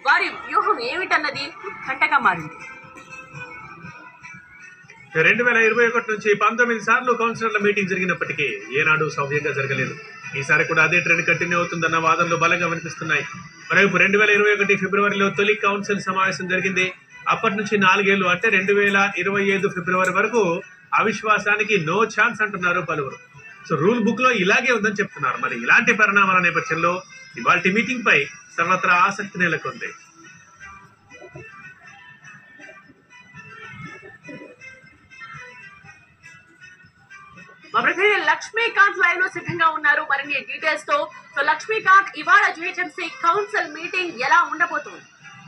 వారి వ్యూహం ఏమిటన్నది ఉత్కంఠగా మారింది రెండు వేల ఇరవై ఒకటి నుంచి పంతొమ్మిది సార్లు కౌన్సిలర్ల మీటింగ్ జరిగినప్పటికీ ఏనాడు సౌభ్యంగా జరగలేదు ఈసారి కూడా అదే ట్రెండ్ కంటిన్యూ అవుతుందన్న వాదనలు బలంగా వినిపిస్తున్నాయి మరోవైపు రెండు వేల ఇరవై ఒకటి ఫిబ్రవరిలో తొలి కౌన్సిల్ సమావేశం జరిగింది అప్పటి నుంచి నాలుగేళ్లు అంటే రెండు వేల ఇరవై ఐదు ఫిబ్రవరి వరకు అవిశ్వాసానికి నో ఛాన్స్ అంటున్నారు పలువురు సో రూల్ బుక్ లో ఇలాగే ఉందని చెప్తున్నారు మరి ఇలాంటి పరిణామాల నేపథ్యంలో ఇవాళ మీటింగ్ పై సర్వత్రా ఆసక్తి నెలకొంది మా ప్రతినిధి లక్ష్మీకాంత్ లైవ్ లో సిద్ధంగా ఉన్నారు మరిన్ని డీటెయిల్స్ తో సో లక్ష్మీకాంత్ ఇవాళ జిహెచ్ఎంసీ కౌన్సిల్ మీటింగ్ ఎలా ఉండబోతుంది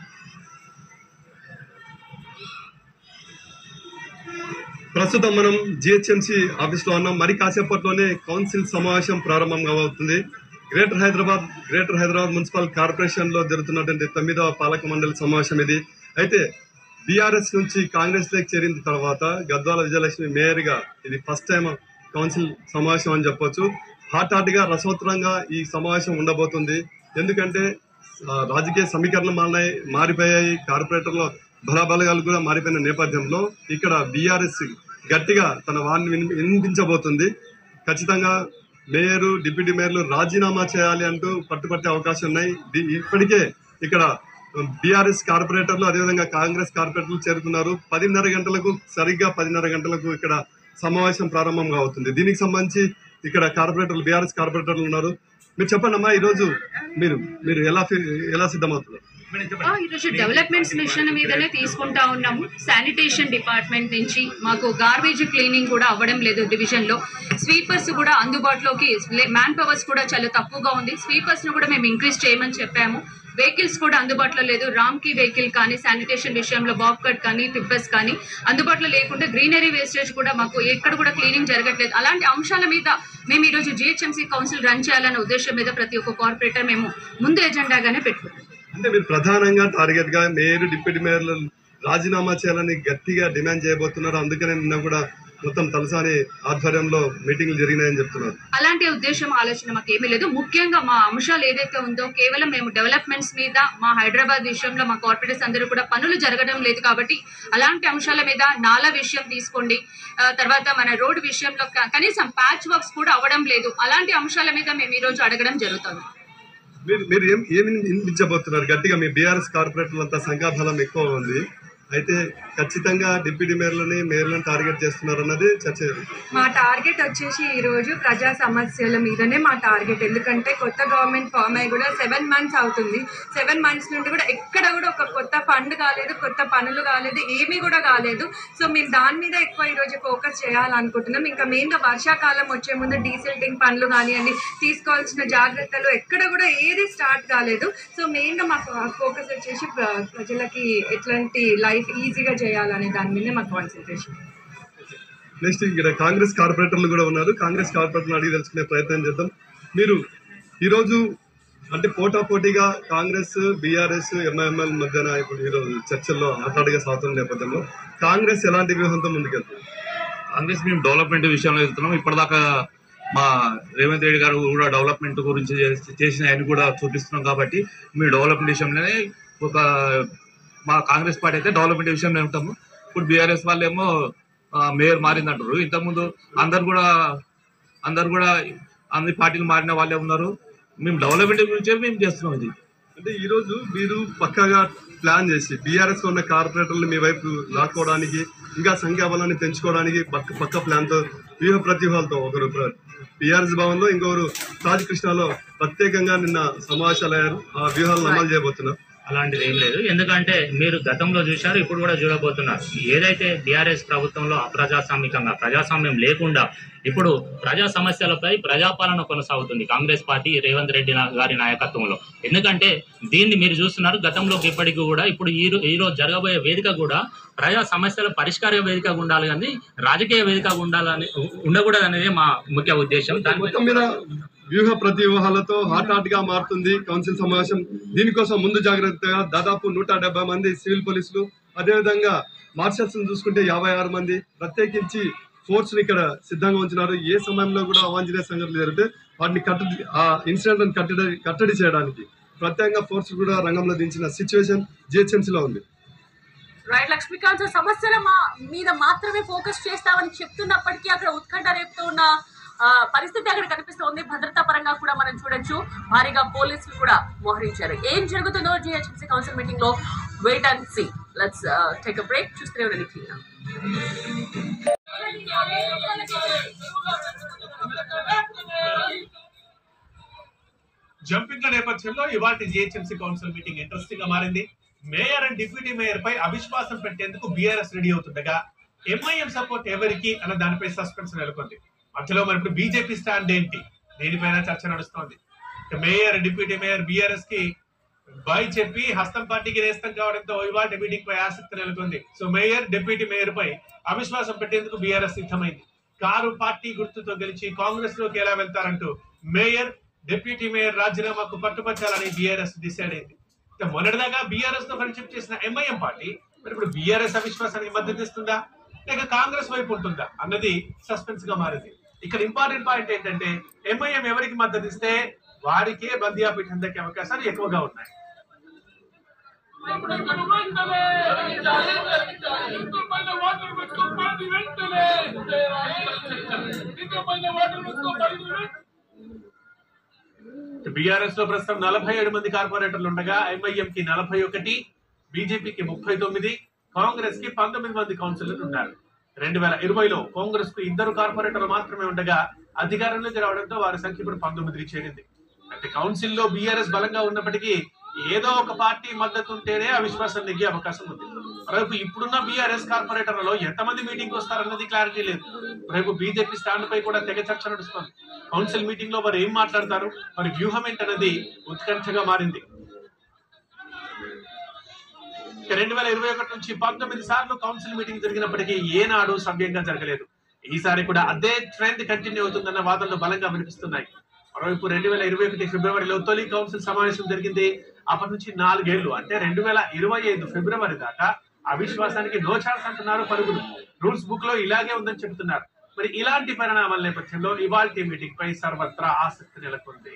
ప్రస్తుతం మనం జిహెచ్ఎంసి ఆఫీస్ లో ఉన్నాం మరి కాసేపట్లోనే కౌన్సిల్ సమావేశం ప్రారంభం అవుతుంది greater Hyderabad greater Hyderabad municipal corporation లో జరుగుతున్నటువంటి తొమ్మిదవ పాలక మండలి సమావేశం ఇది అయితే బీఆర్ఎస్ నుంచి కాంగ్రెస్ లోకి చేరిన తర్వాత గద్వాల విజయలక్ష్మి మేయర్ గా ఇది ఫస్ట్ టైం కౌన్సిల్ సమావేశం అని చెప్పొచ్చు హాట్ హాట్ గా రసవత్రంగా ఈ సమావేశం ఉండబోతుంది ఎందుకంటే ఆ, రాజకీయ సమీకరణలు మారినాయి మారిపోయాయి కార్పొరేటర్ల బలాబలగాలు కూడా మారిపోయిన నేపథ్యంలో ఇక్కడ బీఆర్ఎస్ గట్టిగా తన వారిని విని- వినిపించబోతుంది ఖచ్చితంగా మేయరు డిప్యూటీ మేయర్లు రాజీనామా చేయాలి అంటూ పట్టుపట్టే అవకాశం ఉన్నాయి ది- ఇప్పటికే ఇక్కడ బీఆర్ఎస్ కార్పొరేటర్లు అదేవిధంగా కాంగ్రెస్ కార్పొరేటర్లు చేరుతున్నారు పదిన్నర గంటలకు సరిగ్గా పదిన్నర గంటలకు ఇక్కడ సమావేశం ప్రారంభంగా అవుతుంది దీనికి సంబంధించి ఇక్కడ కార్పొరేటర్లు బీఆర్ఎస్ కార్పొరేటర్లు ఉన్నారు మీరు చెప్పండి అమ్మా ఈరోజు మీరు మీరు ఎలా ఫీ- ఎలా సిద్ధమవుతున్నారు ఆ, ఈరోజు డెవలప్మెంట్స్ మిషన్ మీదనే తీసుకుంటా ఉన్నాము శానిటేషన్ డిపార్ట్మెంట్ నుంచి మాకు గార్బేజ్ క్లీనింగ్ కూడా అవ్వడం లేదు డివిజన్ లో స్వీపర్స్ కూడా అందుబాటులోకి మ్యాన్ పవర్స్ కూడా చాలా తక్కువగా ఉంది స్వీపర్స్ ను కూడా మేము ఇంక్రీజ్ చేయమని చెప్పాము వెహికల్స్ కూడా అందుబాటులో లేదు రామ్కి వెహికల్ కానీ శానిటేషన్ విషయంలో బాబ్ కట్ కానీ టిప్పర్స్ కానీ అందుబాటులో లేకుండా గ్రీనరీ వేస్టేజ్ కూడా మాకు ఎక్కడ కూడా క్లీనింగ్ జరగట్లేదు అలాంటి అంశాల మీద మేము ఈరోజు జిహెచ్ఎంసీ కౌన్సిల్ రన్ చేయాలనే ఉద్దేశం మీద ప్రతి ఒక్క కార్పొరేటర్ మేము ముందు ఎజెండాగానే పెట్టుకున్నాం అంటే మీరు ప్రధానంగా టార్గెట్ గా మేయర్ డిప్యూటీ మేయర్లు రాజీనామా చేయాలని గట్టిగా డిమాండ్ చేయబోతున్నారు అందుకనే నిన్న కూడా మొత్తం తలసాని ఆధ్వర్యంలో మీటింగ్లు జరిగినాయని చెప్తున్నారు అలాంటి ఉద్దేశం ఆలోచన మాకు ఏమీ లేదు ముఖ్యంగా మా అంశాలు ఏదైతే ఉందో కేవలం మేము డెవలప్మెంట్స్ మీద మా హైదరాబాద్ విషయంలో మా కార్పొరేటర్స్ అందరూ కూడా పనులు జరగడం లేదు కాబట్టి అలాంటి అంశాల మీద నాలా విషయం తీసుకోండి ఆ, తర్వాత మన రోడ్ విషయంలో క- కనీసం ప్యాచ్ వర్క్స్ కూడా అవ్వడం లేదు అలాంటి అంశాల మీద మేము ఈ రోజు అడగడం జరుగుతుంది మీరు మీరు ఏం ఏమి వినిపించబోతున్నారు గట్టిగా మీ బీఆర్ఎస్ కార్పొరేటర్లు అంతా సంఖ్యాబలం ఎక్కువ ఉంది అయితే ఖచ్చితంగా డిప్యూటీ మేయర్లని మేయర్లను టార్గెట్ చేస్తున్నారు అన్నది చర్చ జరుగుతుంది. మా టార్గెట్ వచ్చేసి ఈ రోజు ప్రజా సమస్యల మీదనే మా టార్గెట్ ఎందుకంటే కొత్త గవర్నమెంట్ ఫామ్ అయ్యి కూడా సెవెన్ మంత్స్ అవుతుంది సెవెన్ మంత్స్ నుండి కూడా ఎక్కడ కూడా ఒక కొత్త ఫండ్ కాలేదు కొత్త పనులు కాలేదు ఏమీ కూడా కాలేదు సో మేము దాని మీద ఎక్కువ ఈరోజు ఫోకస్ చేయాలనుకుంటున్నాం ఇంకా మెయిన్గా వర్షాకాలం వచ్చే ముందు డీసిల్టింగ్ పనులు కానివ్వండి తీసుకోవాల్సిన జాగ్రత్తలు ఎక్కడ కూడా ఏది స్టార్ట్ కాలేదు సో మెయిన్గా మా ఫోకస్ వచ్చేసి ప్ర- ప్రజలకి ఎట్లాంటి లైఫ్ ఈజీగా చేయాలనే దాని మీద మా కాన్సన్ట్రేషన్ నెక్స్ట్ ఇక్కడ కాంగ్రెస్ కార్పొరేటర్లు కూడా ఉన్నారు కాంగ్రెస్ కార్పొరేటర్లు అడిగి తెలుసుకునే ప్రయత్నం చేద్దాం మీరు ఈరోజు అంటే పోటా పోటీగా కాంగ్రెస్ బీఆర్ఎస్ ఎంఐఎంఎల్ మధ్యన ఇప్పుడు ఈరోజు చర్చల్లో ఆటాడిగా సాగుతున్న నేపథ్యంలో కాంగ్రెస్ ఎలాంటి వ్యూహంతో ముందుకెళ్తుంది కాంగ్రెస్ మేము డెవలప్మెంట్ విషయంలో వెళ్తున్నాం ఇప్పటిదాకా మా రేవంత్ రెడ్డి గారు కూడా డెవలప్మెంట్ గురించి చేసి- చేసిన ఆయన కూడా చూపిస్తున్నాం కాబట్టి మేము డెవలప్మెంట్ విషయంలోనే ఒక మా కాంగ్రెస్ పార్టీ అయితే డెవలప్మెంట్ విషయంలో ఉంటాము ఇప్పుడు బీఆర్ఎస్ వాళ్ళేమో ఆ, మేయర్ మారిందంటారు ఇంతకుముందు అందరు కూడా అందరు కూడా అన్ని పార్టీలు మారిన వాళ్ళే ఉన్నారు మేము డెవలప్మెంట్ గురించే మేము చేస్తున్నాం ఇది అంటే ఈ రోజు మీరు పక్కగా ప్లాన్ చేసి బీఆర్ఎస్ ఉన్న కార్పొరేటర్లు మీ వైపు లాక్కోవడానికి ఇంకా సంఖ్యాబలాన్ని పెంచుకోవడానికి పక్క పక్క ప్లాన్ తో వ్యూహ ప్రతిభాలతో ఒకరు బీఆర్ఎస్ భవన్ లో ఇంకొకరు తాజ్ కృష్ణలో ప్రత్యేకంగా నిన్న సమావేశాలు అయ్యారు ఆ వ్యూహాలను అమలు చేయబోతున్నారు అలాంటిది ఏం లేదు ఎందుకంటే మీరు గతంలో చూశారు ఇప్పుడు కూడా చూడబోతున్నారు ఏదైతే బీఆర్ఎస్ ప్రభుత్వంలో అప్రజాస్వామికంగా ప్రజాస్వామ్యం లేకుండా ఇప్పుడు ప్రజా సమస్యలపై ప్రజాపాలన కొనసాగుతుంది కాంగ్రెస్ పార్టీ రేవంత్ రెడ్డి నా- గారి నాయకత్వంలో ఎందుకంటే దీన్ని మీరు చూస్తున్నారు గతంలోకి ఇప్పటికీ కూడా ఇప్పుడు ఈ రో- ఈ రోజు జరగబోయే వేదిక కూడా ప్రజా సమస్యల పరిష్కార వేదికగా ఉండాలి కానీ రాజకీయ వేదికగా ఉండాలని ఉండకూడదు అనేది మా ముఖ్య ఉద్దేశం దాని మొత్తం మీద వ్యూహ ప్రతివ్యూహాలతో హాట్ హాట్ గా మారుతుంది కౌన్సిల్ సమావేశం దీనికోసం ముందు జాగ్రత్తగా దాదాపు నూట డెబ్బై మంది సివిల్ పోలీసులు అదేవిధంగా మార్షల్స్ చూసుకుంటే యాభై ఆరు మంది ప్రత్యేకించి ఫోర్స్ ని ఇక్కడ సిద్ధంగా ఉంచినారు ఏ సమయంలో కూడా అవాంఛనీయ సంఘటనలు జరిగితే వాటిని కట్టడి ఆ ఇన్సిడెంట్ కట్టడి కట్టడి చేయడానికి ప్రత్యేకంగా ఫోర్స్ కూడా రంగంలో దించిన సిచ్యువేషన్ జిహెచ్ఎంసీలో ఉంది రైట్ లక్ష్మీకాంత్ సార్ సమస్యల మా- మీద మాత్రమే ఫోకస్ చేస్తామని చెప్తున్నప్పటికీ అక్కడ ఉత్కంఠ రేపుతూ ఉన్న ఆ, పరిస్థితి అక్కడ కనిపిస్తోంది భద్రతా పరంగా కూడా మనం చూడొచ్చు భారీగా పోలీసులు కూడా మోహరించారు ఏం జరుగుతుందో జిహెచ్ఎంసీ కౌన్సిల్ మీటింగ్ లో wait and see let's take a break చూస్తూనే ఉండండి క్లీన్ జంపింగ్ల నేపథ్యంలో ఇవాటి జిహెచ్ఎంసీ కౌన్సిల్ మీటింగ్ ఇంట్రెస్టింగ్ గా మారింది మేయర్ అండ్ డిప్యూటీ మేయర్ పై అవిశ్వాసం పెట్టేందుకు బీఆర్ఎస్ రెడీ అవుతుండగా ఎంఐఎం సపోర్ట్ ఎవరికి అన్న దానిపై సస్పెన్స్ నెలకొంది మధ్యలో మరి ఇప్పుడు బీజేపీ స్టాండ్ ఏంటి దీనిపైన చర్చ నడుస్తోంది ఇక మేయర్ డిప్యూటీ మేయర్ బీఆర్ఎస్ కి బాయ్ చెప్పి హస్తం పార్టీకి నేస్తం కావడంతో ఇవాటి మీటింగ్ పై ఆసక్తి నెలకొంది సో మేయర్ డిప్యూటీ మేయర్ పై అవిశ్వాసం పెట్టేందుకు బీఆర్ఎస్ సిద్ధమైంది కారు పార్టీ గుర్తుతో గెలిచి కాంగ్రెస్ లోకి ఎలా వెళ్తారంటూ మేయర్ డిప్యూటీ మేయర్ రాజీనామాకు పట్టుపట్టాలని బీఆర్ఎస్ డిసైడ్ అయింది ఇక మొన్నటిదాకా బీఆర్ఎస్ తో ఫ్రెండ్షిప్ చేసిన ఎంఐఎం పార్టీ మరి ఇప్పుడు బీఆర్ఎస్ అవిశ్వాసానికి మద్దతు ఇస్తుందా లేక కాంగ్రెస్ వైపు ఉంటుందా అన్నది సస్పెన్స్ గా మారింది ఇక్కడ ఇంపార్టెంట్ పాయింట్ ఏంటంటే ఎంఐఎం ఎవరికి మద్దతు ఇస్తే వారికే బందియాపీఠం దక్కే అవకాశాలు ఎక్కువగా ఉన్నాయి బీఆర్ఎస్ లో ప్రస్తుతం నలభై ఏడు మంది కార్పొరేటర్లు ఉండగా ఎంఐఎం కి నలభై ఒకటి బీజేపీకి ముప్పై తొమ్మిది కాంగ్రెస్ కి పంతొమ్మిది మంది కౌన్సిలర్లు ఉన్నారు రెండు వేల ఇరవైలో కాంగ్రెస్ కు ఇద్దరు కార్పొరేటర్లు మాత్రమే ఉండగా అధికారంలోకి రావడంతో వారి సంఖ్య ఇప్పుడు పంతొమ్మిదికి చేరింది అయితే కౌన్సిల్ లో బీఆర్ఎస్ బలంగా ఉన్నప్పటికీ ఏదో ఒక పార్టీ మద్దతు ఉంటేనే అవిశ్వాసం నెగ్గే అవకాశం ఉంది రేపు ఇప్పుడున్న బీఆర్ఎస్ కార్పొరేటర్లలో ఎంతమంది మీటింగ్ వస్తారన్నది క్లారిటీ లేదు రేపు బీజేపీ స్టాండ్ పై కూడా తెగ చర్చ నడుస్తుంది కౌన్సిల్ మీటింగ్ లో వారు ఏం మాట్లాడతారు మరి వ్యూహం ఏంటన్నది ఉత్కంఠగా మారింది ఇక రెండు వేల ఇరవై ఒకటి నుంచి పంతొమ్మిది సార్లు కౌన్సిల్ మీటింగ్ జరిగినప్పటికీ ఏనాడు సవ్యంగా జరగలేదు ఈసారి కూడా అదే ట్రెండ్ కంటిన్యూ అవుతుందన్న వాదనలు బలంగా వినిపిస్తున్నాయి మరోవైపు రెండు వేల ఇరవై ఒకటి ఫిబ్రవరిలో తొలి కౌన్సిల్ సమావేశం జరిగింది అప్పటి నుంచి నాలుగేళ్లు అంటే రెండు వేల ఇరవై ఐదు ఫిబ్రవరి దాకా అవిశ్వాసానికి నో ఛాన్స్ అంటున్నారు పరుగులు రూల్స్ బుక్ లో ఇలాగే ఉందని చెబుతున్నారు మరి ఇలాంటి పరిణామాల నేపథ్యంలో ఇవాల్టి మీటింగ్ పై సర్వత్రా ఆసక్తి నెలకొంది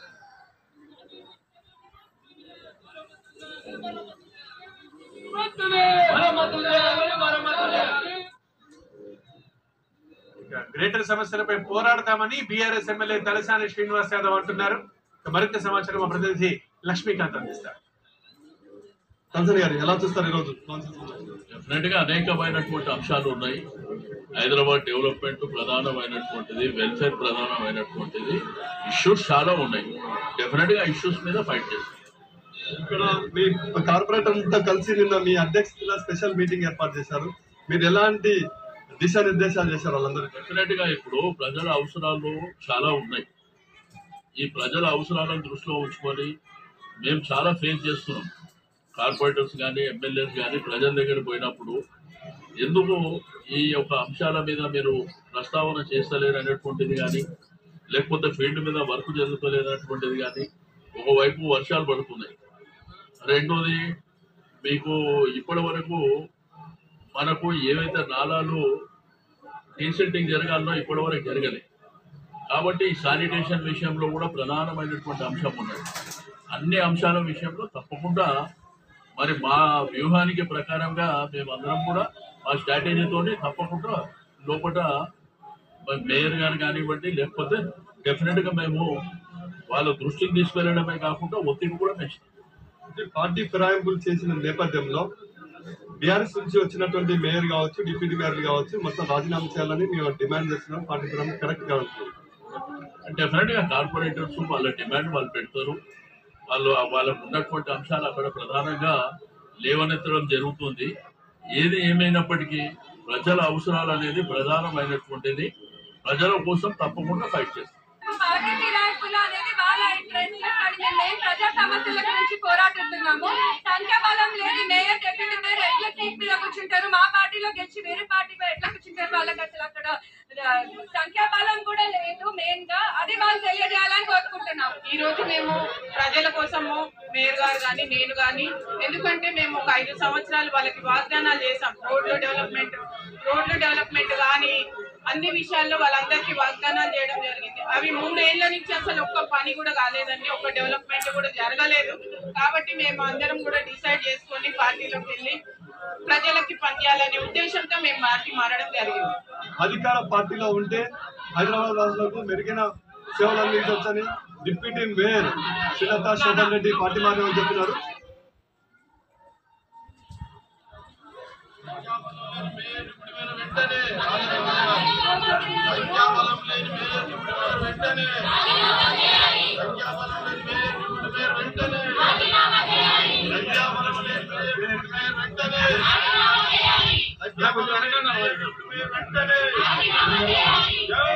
ఇక గ్రేటర్ సమస్యలపై పోరాడతామని బీఆర్ఎస్ ఎమ్మెల్యే తలసాని శ్రీనివాస్ యాదవ్ అంటున్నారు ఇక మరింత సమాచారం మా ప్రతినిధి లక్ష్మీకాంత్ అందిస్తారు కంసన్ గారు ఎలా చూస్తారు ఈరోజు కౌన్సిల్ సమావేశం? డెఫినెట్ గా అనేకమైనటువంటి అంశాలు ఉన్నాయి హైదరాబాద్ డెవలప్మెంట్ ప్రధానమైనటువంటిది వెల్ఫేర్ ప్రధానమైనటువంటిది ఇష్యూస్ చాలా ఉన్నాయి డెఫినెట్ గా ఇష్యూస్ మీద ఫైట్ చేస్తాం ఇక్కడ మీ కార్పొరేటర్ అంతా కలిసి నిన్న మీ అధ్యక్షతన స్పెషల్ మీటింగ్ ఏర్పాటు చేశారు మీరు ఎలాంటి దిశానిర్దేశాలు చేశారు వాళ్ళందరికీ డెఫినెట్ గా ఇప్పుడు ప్రజల అవసరాలు చాలా ఉన్నాయి ఈ ప్రజల అవసరాలను దృష్టిలో ఉంచుకొని మేము చాలా ఫేస్ చేస్తున్నాం కార్పొరేటర్స్ కానీ ఎమ్మెల్యేస్ కానీ ప్రజల దగ్గర పోయినప్పుడు ఎందుకు ఈ యొక్క అంశాల మీద మీరు ప్రస్తావన చేస్తలేరు అనేటువంటిది కానీ లేకపోతే ఫీల్డ్ మీద వర్క్ జరుగుతలేదు అనేటువంటిది కానీ ఒకవైపు వర్షాలు పడుతున్నాయి రెండోది మీకు ఇప్పటి వరకు మనకు ఏవైతే నాలాలు డీసెంటింగ్ జరగాలో ఇప్పటి వరకు జరగలేదు కాబట్టి ఈ శానిటేషన్ విషయంలో కూడా ప్రధానమైనటువంటి అంశం ఉన్నది అన్ని అంశాల విషయంలో తప్పకుండా మరి మా వ్యూహానికి ప్రకారంగా మేమందరం కూడా మా స్ట్రాటజీతోని తప్పకుండా లోపల మరి మేయర్ గారు కానివ్వండి లేకపోతే డెఫినెట్గా మేము వాళ్ళ దృష్టికి తీసుకెళ్లడమే కాకుండా ఒత్తిడి కూడా పెంచుతాం అంటే పార్టీ ఫిరాయింపులు చేసిన నేపథ్యంలో బీఆర్ఎస్ నుంచి వచ్చినటువంటి మేయర్ కావచ్చు డిప్యూటీ మేయర్ కావచ్చు మొత్తం రాజీనామా చేయాలని మేము డిమాండ్ చేస్తున్నాం పార్టీ ఫిరాయింపు కరెక్ట్ గా ఉంటుంది డెఫినెట్ గా కార్పొరేటర్స్ వాళ్ళ డిమాండ్ వాళ్ళు పెడతారు వాళ్ళు వాళ్ళకు ఉన్నటువంటి అంశాలు అక్కడ ప్రధానంగా లేవనెత్తడం జరుగుతుంది ఏది ఏమైనప్పటికీ ప్రజల అవసరాలు అనేది ప్రధానమైనటువంటిది ప్రజల కోసం తప్పకుండా ఫైట్ చేస్తాం పార్టీ ఫిరాయింపులు అనేది వాళ్ళ ఇంట్రెస్ట్ కానీ మేము మెయిన్ ప్రజా సమస్యల గురించి పోరాడుతున్నాము సంఖ్యాబలం లేదు మేయర్ డెప్యూటీ మేయర్ ఎట్లా సీట్ మీద కూర్చుంటారు మా పార్టీలో గెలిచి వేరే పార్టీలో ఎట్లా కూర్చుంటారు వాళ్ళకి అసలు అక్కడ సంఖ్యాబలం కూడా లేదు మెయిన్ గా అది వాళ్ళు తెలియజేయాలని కోరుకుంటున్నాం ఈ రోజు మేము ప్రజల కోసము మేయర్ గారు కానీ నేను కానీ ఎందుకంటే మేము ఒక ఐదు సంవత్సరాలు వాళ్ళకి వాగ్దానాలు చేసాం రోడ్లు డెవలప్మెంట్ రోడ్లు డెవలప్మెంట్ కానీ అన్ని విషయాల్లో వాళ్ళందరికీ వాగ్దానాలు చేయడం జరిగింది అవి మూడేళ్ల నుంచి అసలు ఒక్క పని కూడా కాలేదండి ఒక్క డెవలప్మెంట్ కూడా జరగలేదు కాబట్టి మేము అందరం కూడా డిసైడ్ చేసుకొని పార్టీలోకి వెళ్ళి ప్రజలకి పనిచేయాలనే ఉద్దేశంతో మేము పార్టీ మారడం జరిగింది అధికార పార్టీలో ఉంటే హైదరాబాద్ వాసులకు మెరుగైన సేవలు అందించవచ్చని డిప్యూటీ మేయర్ శ్రీలతా శోభన్ రెడ్డి పార్టీ మారని చెప్తున్నారు వెంటనే